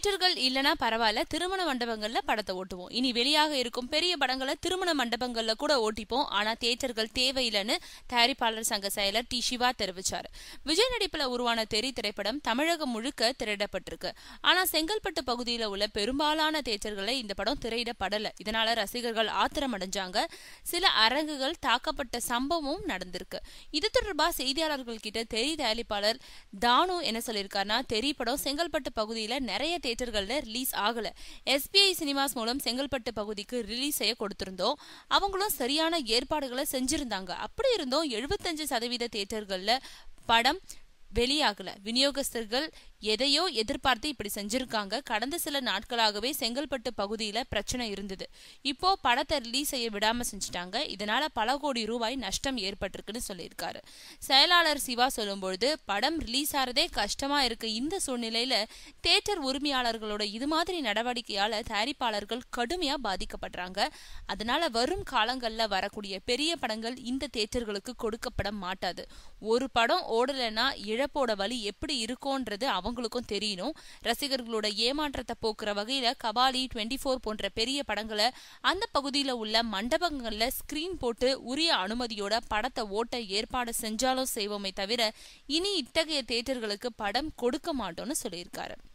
தேட்டர்கள் இல்லனா பரவாயில்ல திருமண மண்டபங்கள்ல படத்தை ஓட்டுவோம் இனி வெளியாக இருக்கும் பெரிய படங்களை திருமண மண்டபங்கள்ல கூட ஓட்டிப்போம் ஆனா தேட்டர்கள் தேவையில்லைன்னு தயாரிப்பாளர் சங்க செயலர் டி சிவா தெரிவிச்சார் விஜய் நடிப்புல உருவான தெரி திரைப்படம் தமிழகம் முழுக்க திரையிடப்பட்டிருக்கு ஆனா செங்கல்பட்டு பகுதியில உள்ள பெரும்பாலான தேட்டர்களை இந்த படம் திரையிடப்படல இதனால ரசிகர்கள் ஆத்திரம் அடைஞ்சாங்க சில அரங்குகள் தாக்கப்பட்ட சம்பவமும் நடந்திருக்கு இது தொடர்பா செய்தியாளர்கள் கிட்ட தெரி தயாரிப்பாளர் தானு என்ன சொல்லியிருக்காருன்னா தெரி படம் செங்கல்பட்டு பகுதியில நிறைய தேட்டர்கள்ல ரிலீஸ் ஆகல எஸ்பிஐ சினிமாஸ் மூலம் செங்கல்பட்டு பகுதிக்கு ரிலீஸ் செய்ய கொடுத்திருந்தோம் அவங்களும் சரியான ஏற்பாடுகளை செஞ்சிருந்தாங்க அப்படி இருந்தும் எழுபத்தஞ்சு சதவீத தேட்டர்கள்ல படம் வெளியாகல விநியோகஸ்தர்கள் எதையோ எதிர்பார்த்து இப்படி செஞ்சிருக்காங்க கடந்த சில நாட்களாகவே செங்கல்பட்டு பகுதியில பிரச்சனை இருந்தது இப்போ படத்தை ரிலீஸ் செய்ய விடாம செஞ்சுட்டாங்க இதனால பல கோடி ரூபாய் நஷ்டம் ஏற்பட்டிருக்குன்னு சொல்லியிருக்காரு செயலாளர் சிவா சொல்லும்பொழுது படம் ரிலீஸ் ஆறதே கஷ்டமா இருக்கு இந்த சூழ்நிலையில தேட்டர் உரிமையாளர்களோட இது மாதிரி நடவடிக்கையால தயாரிப்பாளர்கள் கடுமையா பாதிக்கப்படுறாங்க அதனால வரும் காலங்கள்ல வரக்கூடிய பெரிய படங்கள் இந்த தேட்டர்களுக்கு கொடுக்கப்பட மாட்டாது ஒரு படம் ஓடலைன்னா இழப்போட வழி எப்படி இருக்கும்ன்றது அவங்களுக்கும் தெரியணும் ரசிகர்களோட ஏமாற்றத்தை போக்குற வகையில கபாலி டுவெண்ட்டி ஃபோர் போன்ற பெரிய படங்களை அந்த பகுதியில உள்ள மண்டபங்கள்ல ஸ்கிரீன் போட்டு உரிய அனுமதியோட படத்தை ஓட்ட ஏற்பாடு செஞ்சாலும் செய்வோமே தவிர இனி இத்தகைய தேட்டர்களுக்கு படம் கொடுக்க மாட்டோம்னு சொல்லியிருக்காரு